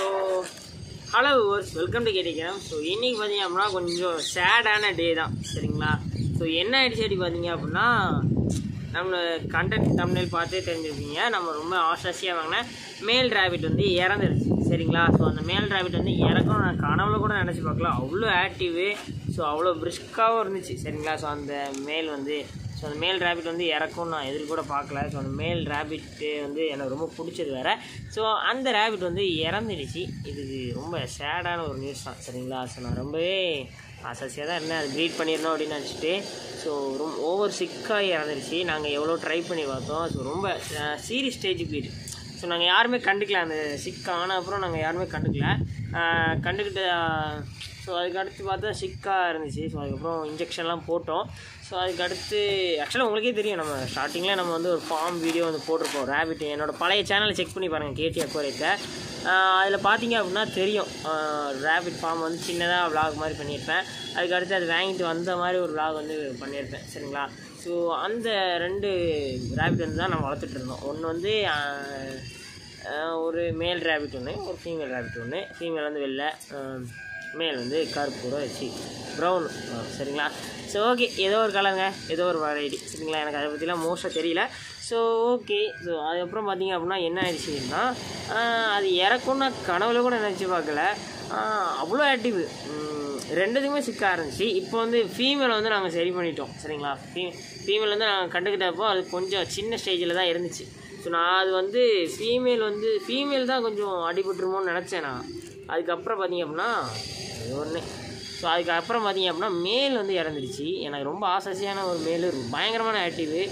so hello welcome to கேட்டிக்கிறேன் so இன்றைக்கி பார்த்தீங்க அப்படின்னா கொஞ்சம் சேடான டே தான் சரிங்களா ஸோ என்ன ஆயிடுச்சு அப்படி பார்த்தீங்க அப்படின்னா நம்ம கண்டென்ட் தமிழில் பார்த்தே தெரிஞ்சிருப்பீங்க நம்ம ரொம்ப ஆசாசியாக வாங்கின மேல் ரேபிட் வந்து இறந்துருச்சு சரிங்களா ஸோ அந்த மேல் ரேபிட் வந்து இறக்கும் நான் கனவுல கூட நினச்சி பார்க்கல அவ்வளோ ஆக்டிவு ஸோ அவ்வளோ பிரிஸ்காகவும் இருந்துச்சு சரிங்களா ஸோ அந்த மேல் வந்து ஸோ அந்த மேல் ரேபிட் வந்து இறக்கும் நான் எதிர் கூட பார்க்கல ஸோ அந்த மேல் ரேபிட்டு வந்து எனக்கு ரொம்ப பிடிச்சது வேறு ஸோ அந்த ரேபிட் வந்து இறந்துடுச்சு இது ரொம்ப சேடான ஒரு நியூஸ் தான் சரிங்களா ஸோ நான் ரொம்பவே ஆசாசியாக தான் இருந்தேன் அது ப்ரீட் பண்ணிடணும் அப்படின்னு நினச்சிட்டு ஸோ ரொம்ப ஓவர் சிக்காக இறந்துருச்சு நாங்கள் எவ்வளோ ட்ரை பண்ணி பார்த்தோம் ஸோ ரொம்ப சீரியஸ் ஸ்டேஜுக்கு போயிட்டு ஸோ நாங்கள் யாருமே கண்டுக்கல அந்த சிக் ஆன அப்புறம் நாங்கள் யாருமே கண்டுக்கல ஆஹ் கண்டுக்கிட்டு ஸோ அதுக்கு அடுத்து பார்த்தா சிக்காக இருந்துச்சு ஸோ அதுக்கப்புறம் இன்ஜெக்ஷன்லாம் போட்டோம் ஸோ அதுக்கு அடுத்து ஆக்சுவலாக உங்களுக்கே தெரியும் நம்ம ஸ்டார்டிங்கில் நம்ம வந்து ஒரு ஃபார்ம் வீடியோ வந்து போட்டிருப்போம் ரேபிட் என்னோட பழைய சேனலை செக் பண்ணி பாருங்கள் கேடி அக்வரியத்தை அதில் பார்த்தீங்க அப்படின்னா தெரியும் ரேபிட் ஃபார்ம் வந்து சின்னதாக vlog மாதிரி பண்ணியிருப்பேன் அதுக்கு அடுத்து அது வாங்கிட்டு வந்த மாதிரி ஒரு vlog வந்து பண்ணியிருப்பேன் சரிங்களா ஸோ அந்த ரெண்டு ரேபிட் வந்து தான் நம்ம வளர்த்துட்டு இருந்தோம் ஒன்று வந்து ஆஹ், ஆஹ், ஒரு மேல் ரேபிட் ஒன்று ஒரு ஃபீமேல் ரேபிட் ஒன்று ஃபீமேல் வந்து வெள்ளை ஆஹ், மேல் வந்து கருப்பு கூட வச்சு ப்ரௌன் சரிங்களா ஸோ ஓகே ஏதோ ஒரு கலருங்க ஏதோ ஒரு வெரைட்டி சரிங்களா எனக்கு அதை பற்றிலாம் மோஸ்ட்டாக தெரியல ஸோ ஓகே ஸோ அதுக்கப்புறம் பார்த்தீங்க அப்படின்னா என்ன ஆயிடுச்சுன்னா ஆஹ், அது இறக்கும்னா கனவுல கூட நினச்சி பார்க்கல ஆஹ், அவ்வளோ ஆக்டிவ் ரெண்டுத்துக்குமே சிக்க ஆரம்பிச்சு இப்போ வந்து ஃபீமேலை வந்து நாங்கள் சரி பண்ணிட்டோம் சரிங்களா ஃபீ ஃபீமேல் வந்து நாங்கள் கண்டுக்கிட்டப்போ அது கொஞ்சம் சின்ன ஸ்டேஜில் தான் இருந்துச்சு ஸோ நான் அது வந்து ஃபீமேல் வந்து ஃபீமேல் தான் கொஞ்சம் அடிபட்டுருமோன்னு நினச்சேன் நான் அதுக்கப்புறம் பார்த்தீங்க அப்படின்னா அது ஒன்று ஸோ அதுக்கப்புறம் பார்த்தீங்க அப்படின்னா மேல் வந்து இறந்துருச்சு எனக்கு ரொம்ப ஆசையான ஒரு மேல் பயங்கரமான ஆக்டிவு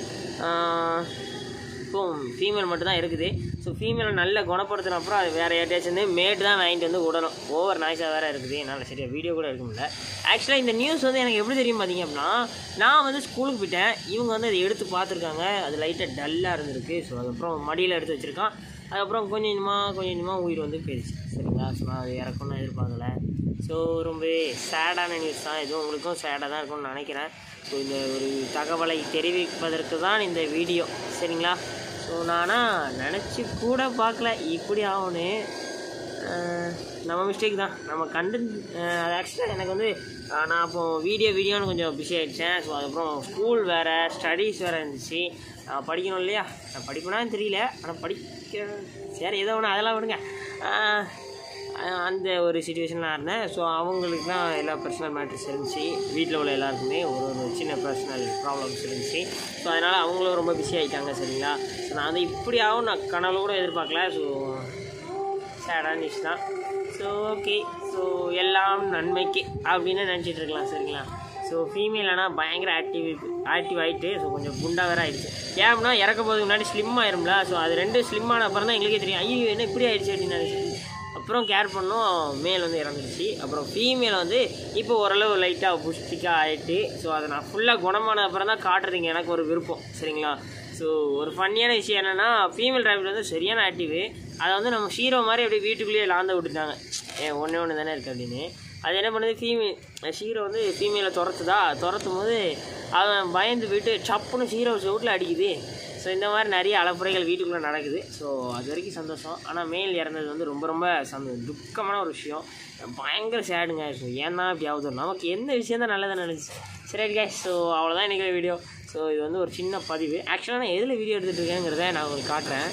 இப்போ ஃபீமேல் மட்டும் தான் இருக்குது ஸோ ஃபீமேலை நல்ல குணப்படுத்தின அப்புறம் அது வேறு யார்ட்டையாச்சும் வந்து மேட் தான் வாங்கிட்டு வந்து விடணும் ஓவர் நாய்ஸாக வேறு இருக்குது என்னால் சரியாக வீடியோ கூட எடுக்க முடியல ஆக்சுவலாக இந்த நியூஸ் வந்து எனக்கு எப்படி தெரியும் பார்த்தீங்க அப்படின்னா நான் வந்து ஸ்கூலுக்கு போயிட்டேன் இவங்க வந்து அதை எடுத்து பார்த்துருக்காங்க அது லைட்டாக டல்லாக இருந்திருக்கு ஸோ அதுக்கப்புறம் மடியில் எடுத்து வச்சுருக்கான் அதுக்கப்புறம் கொஞ்சம் கொஞ்சமாக கொஞ்சம் கொஞ்சமாக உயிர் வந்து போயிடுச்சு சரிங்களா ஸோ நான் அது இறக்கணும்னு எதிர்பார்க்கல ஸோ ரொம்ப சேடான நியூஸ் தான் இதுவும் உங்களுக்கும் சேடாக தான் இருக்கும்னு நினைக்கிறேன் ஸோ இந்த ஒரு தகவலை தெரிவிப்பதற்கு தான் இந்த வீடியோ சரிங்களா ஸோ நானா நினச்சி கூட பார்க்கல இப்படி ஆகும்னு ஆஹ் நம்ம மிஸ்டேக் தான் நம்ம கண்டு ஆஹ் அது ஆக்சுவலாக எனக்கு வந்து ஆஹ் நான் அப்போ வீடியோ வீடியோன்னு கொஞ்சம் பிஸி ஆகிடுச்சேன் ஸோ அதுக்கப்புறம் ஸ்கூல் வேறு ஸ்டடீஸ் வேறு இருந்துச்சு நான் படிக்கணும் இல்லையா நான் படிப்பேனான்னு தெரியல ஆனால் படிக்க சரி ஏதோ ஒன்று அதெல்லாம் விடுங்க ஆஹ் ஆஹ் அந்த ஒரு சுச்சுவேஷனில் இருந்தேன் ஸோ அவங்களுக்குலாம் எல்லா பர்சனல் மேட்டர்ஸ் இருந்துச்சு வீட்டில் உள்ள எல்லாருக்குமே ஒரு ஒரு சின்ன பர்சனல் ப்ராப்ளம்ஸ் இருந்துச்சு ஸோ அதனால் அவங்களும் ரொம்ப பிஸி ஆகிட்டாங்க சரிங்களா ஸோ நான் அதை இப்படி ஆகும் நான் கனவுல கூட எதிர்பார்க்கல ஸோ சேடான நியூஸ் தான் ஸோ ஓகே ஸோ எல்லாம் நன்மைக்கு அப்படின்னு நினச்சிட்டு இருக்கலாம் சரிங்களா ஸோ ஃபீமேல் ஆனால் பயங்கர ஆக்டிவ் ஆக்டிவ் ஆகிட்டு ஸோ கொஞ்சம் குண்டா வேற ஆயிடுச்சு ஏன் அப்படின்னா இறக்க போகிறதுக்கு முன்னாடி ஸ்லிம் ஆயிரும்ல ஸோ அது ரெண்டு ஸ்லிம் ஆன அப்புறம் தான் எங்களுக்கே தெரியும் ஐயோ என்ன இப்படி ஆயிடுச்சு அப்படின்னு நினச்சி அப்புறம் கேர் பண்ணோம் மேல் வந்து இறந்துருச்சு அப்புறம் ஃபீமேல் வந்து இப்போ ஓரளவு லைட்டாக புஷ்டிக்காக ஆகிட்டு ஸோ அதை நான் ஃபுல்லாக குணமான அப்புறம் தான் காட்டுறதுங்க எனக்கு ஒரு விருப்பம் சரிங்களா ஸோ ஒரு ஃபன்னியான விஷயம் என்னென்னா ஃபீமேல் ரேபிட் வந்து சரியான ஆக்டிவ் அதை வந்து நம்ம ஹீரோ மாதிரி அப்படியே வீட்டுக்குள்ளேயே லாந்த விட்டுட்டாங்க ஏ ஒன்றே ஒன்று தானே இருக்குது அப்படின்னு அது என்ன பண்ணுது ஃபீமேல் ஹீரோ வந்து ஃபீமேலை துரத்துதா துரத்தும் போது அவன் பயந்து போயிட்டு சப்புன்னு ஹீரோ செவுட்டில் அடிக்குது ஸோ இந்த மாதிரி நிறைய அலப்புறைகள் வீட்டுக்குள்ளே நடக்குது ஸோ அது வரைக்கும் சந்தோஷம் ஆனால் மேல் இறந்தது வந்து ரொம்ப ரொம்ப சந்த துக்கமான ஒரு விஷயம் பயங்கர சேடுங்க ஸோ ஏன்னா இப்படி ஆகுது நமக்கு எந்த விஷயம் தான் நல்லதாக நினச்சி சரி கே ஸோ அவ்வளோதான் இன்றைக்கி வீடியோ ஸோ இது வந்து ஒரு சின்ன பதிவு ஆக்சுவலாக நான் எதில் வீடியோ எடுத்துகிட்டு இருக்கேங்கிறத நான் உங்களுக்கு காட்டுறேன்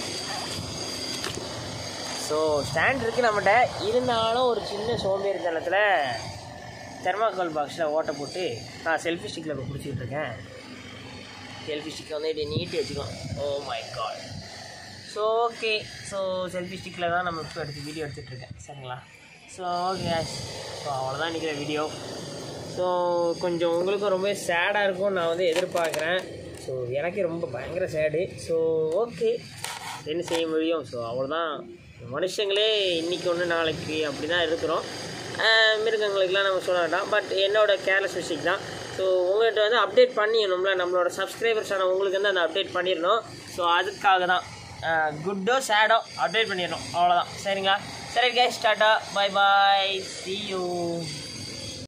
ஸோ ஸ்டாண்ட் இருக்குது நம்மகிட்ட இருந்தாலும் ஒரு சின்ன சோம்பேறித்தனத்தில் தெர்மாக்கோல் பாக்ஸில் ஓட்டை போட்டு நான் செல்ஃபி ஸ்டிக்கில் இப்போ பிடிச்சிக்கிட்டு இருக்கேன் செல்ஃபி ஸ்டிக்கை வந்து இப்படி நீட்டி வச்சுக்கலாம் oh my god so okay so selfie ஸ்டிக்கில் தான் நம்ம இப்போ எடுத்து வீடியோ எடுத்துகிட்ருக்கேன் சரிங்களா ஸோ ஓகே ஸோ அவ்வளோதான் இன்றைக்கி வீடியோ ஸோ கொஞ்சம் உங்களுக்கும் ரொம்ப சேடாக இருக்கும் நான் வந்து எதிர்பார்க்குறேன் ஸோ எனக்கே ரொம்ப பயங்கர சேடு ஸோ ஓகே என்ன செய்ய முடியும் ஸோ அவ்வளோதான் மனுஷங்களே இன்றைக்கி ஒன்று நாளைக்கு அப்படி தான் இருக்கிறோம் ஆஹ் மிருகங்களுக்கெல்லாம் நம்ம சொல்ல வேண்டாம் பட் என்னோட கேர்லெஸ் மிஸ்டேக் தான் ஸோ உங்கள்கிட்ட வந்து அப்டேட் பண்ணிடணும்ல நம்மளோட சப்ஸ்கிரைபர்ஸான உங்களுக்கு வந்து அந்த அப்டேட் பண்ணிடணும் ஸோ அதுக்காக தான் குட்டோ சேடோ அப்டேட் பண்ணிடணும் அவ்வளோதான் சரிங்களா சரி கேஸ் டாட்டா பை பாய் see you